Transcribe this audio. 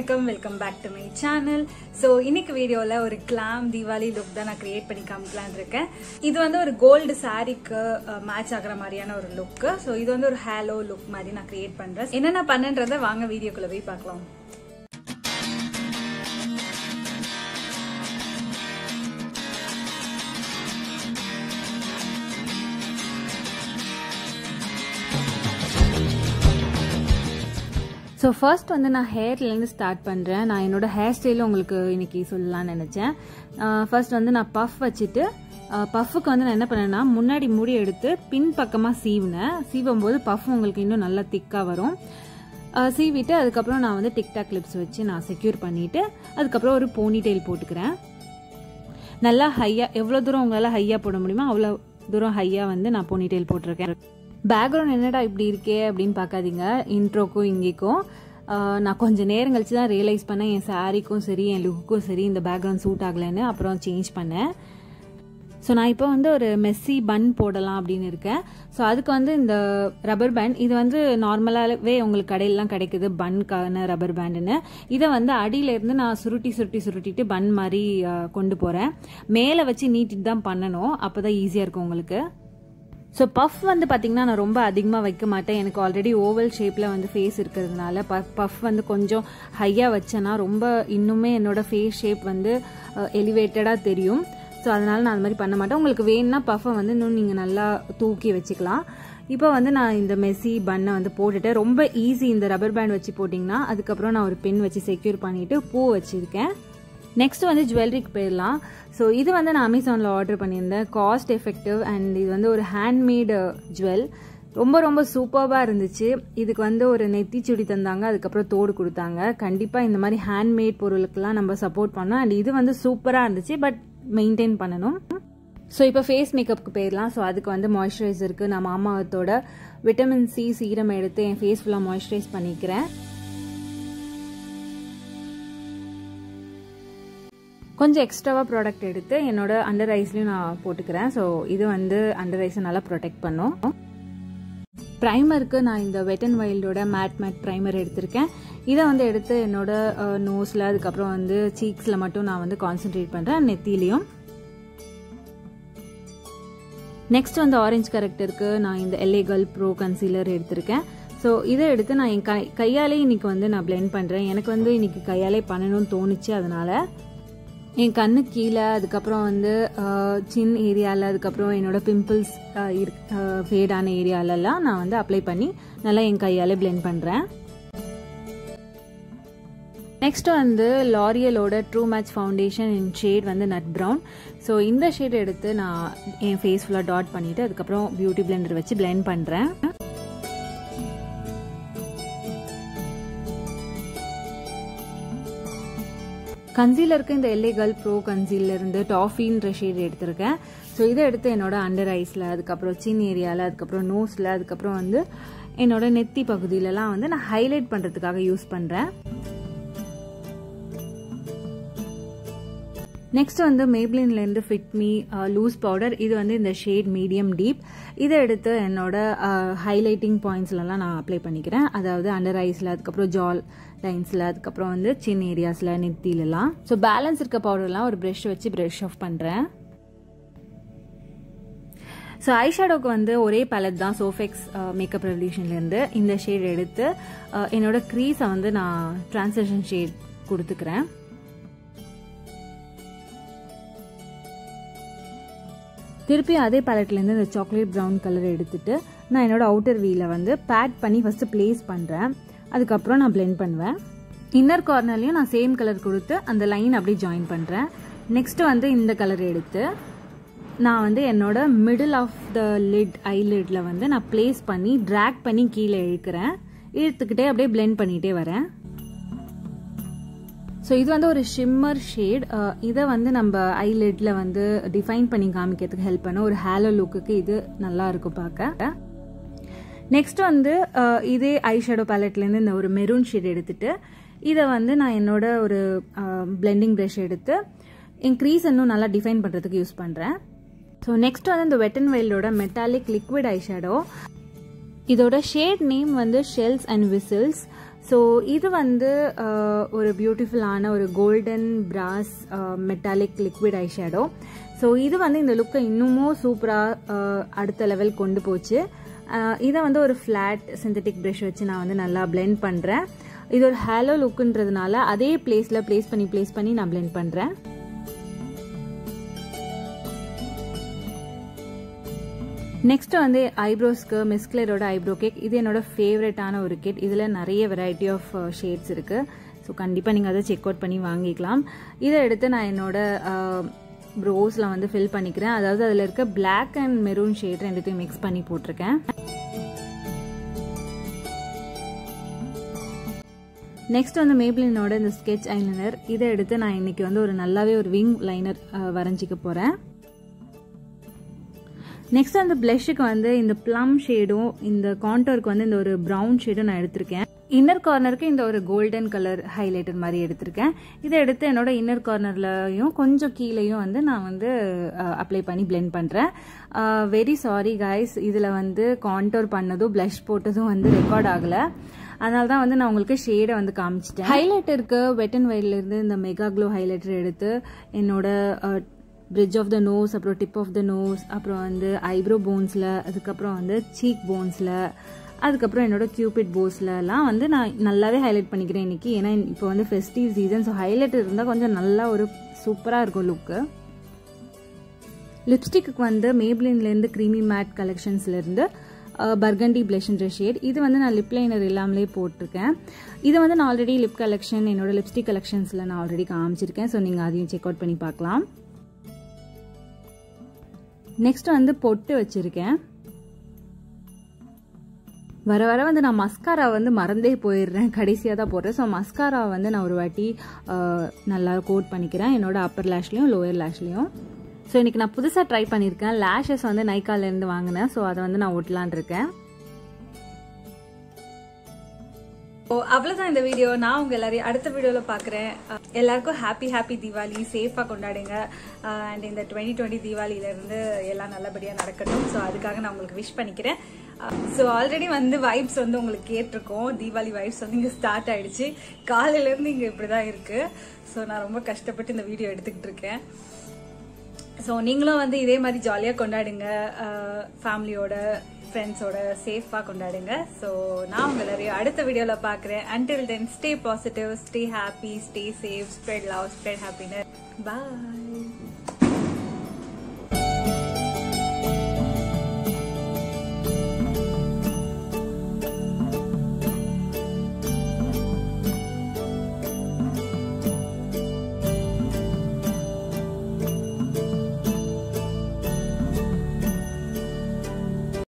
வணக்கம் welcome back to my channel so இன்னைக்கு வீடியோவில் ஒரு கிளாம் தீபாவளி லுக் தான் நான் கிரியேட் பண்ணி காமிக்கலான் இருக்கேன் இது வந்து ஒரு கோல்டு சாரீக்கு மேட்ச் ஆகிற மாதிரியான ஒரு லுக்கு ஸோ இது வந்து ஒரு ஹேலோ லுக் மாதிரி நான் கிரியேட் பண்ணுறேன் என்ன நான் பண்ணுன்றதை வாங்க வீடியோக்குள்ளே போய் பார்க்கலாம் ஸோ ஃபர்ஸ்ட் வந்து நான் ஹேர்லேருந்து ஸ்டார்ட் பண்ணுறேன் நான் என்னோட ஹேர் ஸ்டைலும் உங்களுக்கு இன்னைக்கு சொல்லலாம்னு நினச்சேன் ஃபர்ஸ்ட் வந்து நான் பஃப் வச்சுட்டு பஃப்புக்கு வந்து நான் என்ன பண்ணேன்னா முன்னாடி முடி எடுத்து பின் பக்கமாக சீவினேன் சீவும் போது பஃப் உங்களுக்கு இன்னும் நல்லா திக்காக வரும் சீவிட்டு அதுக்கப்புறம் நான் வந்து டிக்டாக் கிளிப்ஸ் வச்சு நான் செக்யூர் பண்ணிவிட்டு அதுக்கப்புறம் ஒரு போனி டெயில் போட்டுக்கிறேன் நல்லா ஹையாக எவ்வளோ தூரம் உங்களால் ஹையாக போட முடியுமோ அவ்வளோ தூரம் ஹையாக வந்து நான் போனி டெயில் போட்டிருக்கேன் பேக்ரவுண்ட் என்னடா இப்படி இருக்கே அப்படின்னு பார்க்காதீங்க இன்ட்ரோக்கும் இங்கேக்கும் நான் கொஞ்சம் நேரம் கழிச்சு தான் ரியலைஸ் பண்ணேன் என் சாரீக்கும் சரி என் லுக்குக்கும் சரி இந்த பேக்ரவுண்ட் சூட் ஆகலைன்னு அப்புறம் சேஞ்ச் பண்ணேன் ஸோ நான் இப்போ வந்து ஒரு மெஸ்ஸி பன் போடலாம் அப்படின்னு இருக்கேன் ஸோ அதுக்கு வந்து இந்த ரப்பர் பேண்ட் இது வந்து நார்மலாகவே உங்களுக்கு கடையிலலாம் கிடைக்குது பன்க்கான ரப்பர் பேண்டுன்னு இதை வந்து அடியிலேருந்து நான் சுருட்டி சுருட்டி சுருட்டிட்டு பன் மாதிரி கொண்டு போகிறேன் மேலே வச்சு நீட்டிட்டு தான் பண்ணணும் அப்போ தான் ஈஸியாக இருக்கும் உங்களுக்கு ஸோ பஃப் வந்து பார்த்திங்கன்னா நான் ரொம்ப அதிகமாக வைக்க மாட்டேன் எனக்கு ஆல்ரெடி ஓவல் ஷேப்பில் வந்து ஃபேஸ் இருக்கிறதுனால பஃப் பஃப் வந்து கொஞ்சம் ஹையாக வச்சேன்னா ரொம்ப இன்னுமே என்னோடய ஃபேஸ் ஷேப் வந்து எலிவேட்டடாக தெரியும் ஸோ அதனால் நான் அது மாதிரி பண்ண மாட்டேன் உங்களுக்கு வேணும்னா பஃபை வந்து இன்னும் நீங்கள் நல்லா தூக்கி வச்சுக்கலாம் இப்போ வந்து நான் இந்த மெஸ்ஸி பண்ணை வந்து போட்டுட்டு ரொம்ப ஈஸி இந்த ரப்பர் பேண்ட் வச்சு போட்டிங்கன்னா அதுக்கப்புறம் நான் ஒரு பென் வச்சு செக்யூர் பண்ணிவிட்டு பூ வச்சுருக்கேன் நெக்ஸ்ட் வந்து ஜுவல்லரிக்கு போயிடலாம் ஸோ இது வந்து நான் அமேசானில் ஆர்டர் பண்ணியிருந்தேன் காஸ்ட் எஃபெக்டிவ் அண்ட் இது வந்து ஒரு ஹேண்ட்மேடு ஜுவல் ரொம்ப ரொம்ப சூப்பர்பாக இருந்துச்சு இதுக்கு வந்து ஒரு நெத்தி சுடி தந்தாங்க அதுக்கப்புறம் தோடு கொடுத்தாங்க கண்டிப்பாக இந்த மாதிரி ஹேண்ட்மேட் பொருளுக்கெல்லாம் நம்ம சப்போர்ட் பண்ணோம் அண்ட் இது வந்து சூப்பராக இருந்துச்சு பட் மெயின்டைன் பண்ணணும் ஸோ இப்போ ஃபேஸ் மேக்கப்புக்கு போயிடலாம் ஸோ அதுக்கு வந்து மாய்ஸ்சரைசருக்கு நான் மாமாவத்தோட விட்டமின் சி சீரம் எடுத்து என் ஃபேஸ் ஃபுல்லாக மாய்ஸ்சரைஸ் பண்ணிக்கிறேன் கொஞ்சம் எக்ஸ்ட்ராவாக ப்ராடக்ட் எடுத்து என்னோட அண்டர் ஐஸ்லையும் நான் போட்டுக்கிறேன் ஸோ இது வந்து அண்டர் ஐஸை நல்லா ப்ரொடெக்ட் பண்ணும் ப்ரைமருக்கு நான் இந்த வெட் அண்ட் வைல்டோட மேட் மேட் ப்ரைமர் எடுத்திருக்கேன் இதை வந்து எடுத்து என்னோட நோஸில் அதுக்கப்புறம் வந்து சீக்ஸில் மட்டும் நான் வந்து கான்சென்ட்ரேட் பண்ணுறேன் நெத்திலையும் நெக்ஸ்ட் வந்து ஆரஞ்சு கரெக்டருக்கு நான் இந்த எல்ஏ கல் ப்ரோ கன்சீலர் எடுத்திருக்கேன் ஸோ இதை எடுத்து நான் என் கை கையாலே இன்னைக்கு வந்து நான் பிளெண்ட் பண்ணுறேன் எனக்கு வந்து இன்னைக்கு கையாலே பண்ணணும்னு தோணுச்சு அதனால என் கண்ணு கீழே அதுக்கப்புறம் வந்து சின் ஏரியாவில் அதுக்கப்புறம் என்னோட பிம்பிள்ஸ் ஃபேடான ஏரியாலெல்லாம் நான் வந்து அப்ளை பண்ணி நல்லா என் கையால் பிளெண்ட் பண்ணுறேன் நெக்ஸ்ட் வந்து லாரியலோட true match foundation in shade வந்து நட் ப்ரௌன் ஸோ இந்த ஷேட் எடுத்து நான் என் ஃபேஸ் ஃபுல்லாக டாட் பண்ணிவிட்டு அதுக்கப்புறம் பியூட்டி பிளெண்டர் வச்சு பிளெண்ட் பண்ணுறேன் கன்சீலருக்கு இந்த எல்ஏ கேர்ள் ப்ரோ கன்சீலருந்து டாஃபின்ற ஷேட் எடுத்திருக்கேன் ஸோ இதை எடுத்து என்னோட அண்டர் ஐஸில் அதுக்கப்புறம் சின் ஏரியாவில் அதுக்கப்புறம் நோஸில் அதுக்கப்புறம் வந்து என்னோட நெத்தி பகுதியிலலாம் வந்து நான் ஹைலைட் பண்ணுறதுக்காக யூஸ் பண்ணுறேன் நெக்ஸ்ட் வந்து மேப்ளின்லேருந்து ஃபிட்மி லூஸ் பவுடர் இது வந்து இந்த ஷேட் மீடியம் டீப் இதை எடுத்து என்னோட ஹைலைட்டிங் பாயிண்ட்ஸ்லலாம் நான் அப்ளை பண்ணிக்கிறேன் அதாவது அண்டர் ஐஸில் அதுக்கப்புறம் ஜால் லைன்ஸில் அதுக்கப்புறம் வந்து சின்ன ஏரியாஸில் நெத்திலலாம் ஸோ பேலன்ஸ் இருக்க பவுடர்லாம் ஒரு ப்ரெஷ் வச்சு ப்ரெஷ் ஆஃப் பண்ணுறேன் ஸோ ஐஷேடோக்கு வந்து ஒரே பேலட் தான் சோஃபெக்ஸ் மேக்கப் ரெவல்யூஷன்லேருந்து இந்த ஷேட் எடுத்து என்னோட க்ரீஸை வந்து நான் டிரான்ஸ்லேஷன் ஷேட் கொடுத்துக்கிறேன் திருப்பி அதே பேலட்லேருந்து இந்த சாக்லேட் ப்ரௌன் கலர் எடுத்துட்டு நான் என்னோட அவுட்டர் வீல வந்து பேட் பண்ணி ஃபஸ்ட்டு ப்ளேஸ் பண்ணுறேன் அதுக்கப்புறம் நான் பிளெண்ட் பண்ணுவேன் இன்னர் கார்னர்லையும் நான் சேம் கலர் கொடுத்து அந்த லைன் அப்படியே ஜாயின் பண்ணுறேன் நெக்ஸ்ட் வந்து இந்த கலர் எடுத்து நான் வந்து என்னோட middle of the lid eye லிட்ல வந்து நான் ப்ளேஸ் பண்ணி ட்ராக் பண்ணி கீழே இழுக்கிறேன் இழுத்துக்கிட்டே அப்படியே பிளெண்ட் பண்ணிகிட்டே வரேன் ஸோ இது வந்து ஒரு ஷிம்மர் ஷேட் இதை வந்து நம்ம ஐலிட்டில் வந்து டிஃபைன் பண்ணி காமிக்கிறதுக்கு ஹெல்ப் பண்ண ஒரு ஹேலோ லுக்குக்கு இது நல்லா இருக்கும் பார்க்க நெக்ஸ்ட் வந்து இதே ஐ ஷேடோ பேலட்லேருந்து இந்த ஒரு மெரூன் ஷேட் எடுத்துட்டு இதை வந்து நான் என்னோட ஒரு பிளெண்டிங் ப்ரஷ் எடுத்து என் க்ரீஸ் இன்னும் நல்லா டிஃபைன் பண்ணுறதுக்கு யூஸ் பண்ணுறேன் ஸோ நெக்ஸ்ட் வந்து இந்த வெட் அண்ட் வைல்டோட மெட்டாலிக் லிக்விட் ஐ ஷேடோ இதோட ஷேட் நேம் வந்து ஷெல்ஸ் அண்ட் விசில்ஸ் ஸோ இது வந்து அஹ், ஒரு பியூட்டிஃபுல்லான ஒரு golden brass metallic liquid eye shadow so இது வந்து இந்த லுக்கை இன்னமும் சூப்பராக அடுத்த லெவல் கொண்டு போச்சு அஹ், இதை வந்து ஒரு ஃப்ளாட் சிந்தட்டிக் ப்ரஷ் வச்சு நான் வந்து நல்லா blend பண்ணுறேன் இது ஒரு ஹேலோ லுக்குன்றதுனால அதே பிளேஸில் ப்ளேஸ் பண்ணி ப்ளேஸ் பண்ணி நான் blend பண்ணுறேன் நெக்ஸ்ட் வந்து ஐப்ரோஸ்க்கு மிஸ்கிளரோட ஐப்ரோ கேக் இது என்னோட ஃபேவரட்டான ஒரு கிட் இதில் நிறைய வெரைட்டி ஆஃப் ஷேட்ஸ் இருக்குது ஸோ கண்டிப்பாக நீங்கள் அதை செக் அவுட் பண்ணி வாங்கிக்கலாம் இதை எடுத்து நான் என்னோட ப்ரோஸில் வந்து ஃபில் பண்ணிக்கிறேன் அதாவது அதில் இருக்க Black அண்ட் மெரூன் ஷேட் ரெண்டுத்தையும் மிக்ஸ் பண்ணி போட்டிருக்கேன் நெக்ஸ்ட் வந்து மேப்ளினோட இந்த ஸ்கெட்ச் ஐலைனர் இதை எடுத்து நான் இன்னைக்கு வந்து ஒரு நல்லாவே ஒரு விங் லைனர் வரைஞ்சிக்க போகிறேன் நெக்ஸ்ட் அந்த பிளஷுக்கு வந்து இந்த ப்ளம் ஷேடும் இந்த கான்டோருக்கு வந்து இந்த ஒரு ப்ரௌன் ஷேடும் நான் எடுத்திருக்கேன் இன்னர் கார்னருக்கு இந்த ஒரு கோல்டன் கலர் ஹைலைட்டர் மாதிரி எடுத்திருக்கேன் இதை எடுத்து என்னோட இன்னர் கார்னர்லையும் கொஞ்சம் கீழேயும் வந்து நான் வந்து அப்ளை பண்ணி பிளெண்ட் பண்ணுறேன் வெரி சாரி கைஸ் இதில் வந்து கான்டோர் பண்ணதும் ப்ளஷ் போட்டதும் வந்து ரெக்கார்ட் ஆகலை அதனால தான் வந்து நான் உங்களுக்கு ஷேடை வந்து காமிச்சிட்டேன் ஹைலைட்டருக்கு வெட் அண்ட் இருந்து இந்த மெகா க்ளோ ஹைலைட்டர் எடுத்து என்னோட பிரிட்ஜ் ஆஃப் த நோஸ் அப்புறம் டிப் ஆஃப் த நோஸ் அப்புறம் வந்து ஐப்ரோ போன்ஸில் அதுக்கப்புறம் வந்து சீக் போன்ஸில் அதுக்கப்புறம் என்னோட கியூபிட் போஸ்லலாம் வந்து நான் நல்லாவே ஹைலைட் பண்ணிக்கிறேன் இன்னைக்கு ஏன்னா இப்போ வந்து ஃபெஸ்டிவ் சீசன் ஸோ ஹைலைட் இருந்தால் கொஞ்சம் நல்லா ஒரு சூப்பராக இருக்கும் லுக்கு லிப்ஸ்டிக்கு வந்து மேப்ளின்லேருந்து க்ரீமி மேட் கலெக்ஷன்ஸ்லேருந்து பர்கண்டி பிளஷ்ன்ற ஷேட் இது வந்து நான் லிப் லைனர் இல்லாமலே போட்டிருக்கேன் இது வந்து நான் ஆல்ரெடி லிப் கலெக்ஷன் என்னோட லிப்ஸ்டிக் கலெக்ஷன்ஸில் நான் ஆல்ரெடி காமிச்சிருக்கேன் ஸோ நீங்கள் அதையும் செக் அவுட் பண்ணி பார்க்கலாம் நெக்ஸ்ட் வந்து பொட்டு வச்சிருக்கேன் வர வர வந்து நான் மஸ்காரா வந்து மறந்தே போயிடுறேன் கடைசியாக தான் போடுறேன் ஸோ மஸ்காரா வந்து நான் ஒரு வாட்டி நல்லா கோட் பண்ணிக்கிறேன் என்னோட அப்பர் லேஷ்லேயும் லோயர் லேஷ்லேயும் ஸோ இன்றைக்கி நான் புதுசாக ட்ரை பண்ணியிருக்கேன் லேஷஸ் வந்து நைக்காலேருந்து வாங்கினேன் ஸோ அதை வந்து நான் ஒட்டலான் இருக்கேன் ஸோ அவ்வளோதான் இந்த வீடியோ நான் உங்க எல்லாரையும் அடுத்த வீடியோவில் பார்க்குறேன் எல்லாருக்கும் ஹாப்பி ஹாப்பி தீபாவளி சேஃபாக கொண்டாடுங்க அண்ட் இந்த டுவெண்ட்டி டுவெண்ட்டி தீபாவளியிலேருந்து எல்லாம் நல்லபடியாக நடக்கட்டும் ஸோ அதுக்காக நான் உங்களுக்கு விஷ் பண்ணிக்கிறேன் ஸோ ஆல்ரெடி வந்து வைப்ஸ் வந்து உங்களுக்கு கேட்டிருக்கோம் தீபாவளி வைப்ஸ் வந்து இங்கே ஸ்டார்ட் ஆயிடுச்சு காலையிலேருந்து இங்கே இப்படி தான் இருக்குது ஸோ நான் ரொம்ப கஷ்டப்பட்டு இந்த வீடியோ எடுத்துக்கிட்டு இருக்கேன் ஸோ நீங்களும் வந்து இதே மாதிரி ஜாலியாக கொண்டாடுங்க ஃபேமிலியோட ஃப்ரெண்ட்ஸோட சேஃபாக கொண்டாடுங்க ஸோ நான் உங்க எல்லாரையும் அடுத்த வீடியோவில் பார்க்குறேன் until then stay positive stay happy stay safe spread love spread happiness பாய்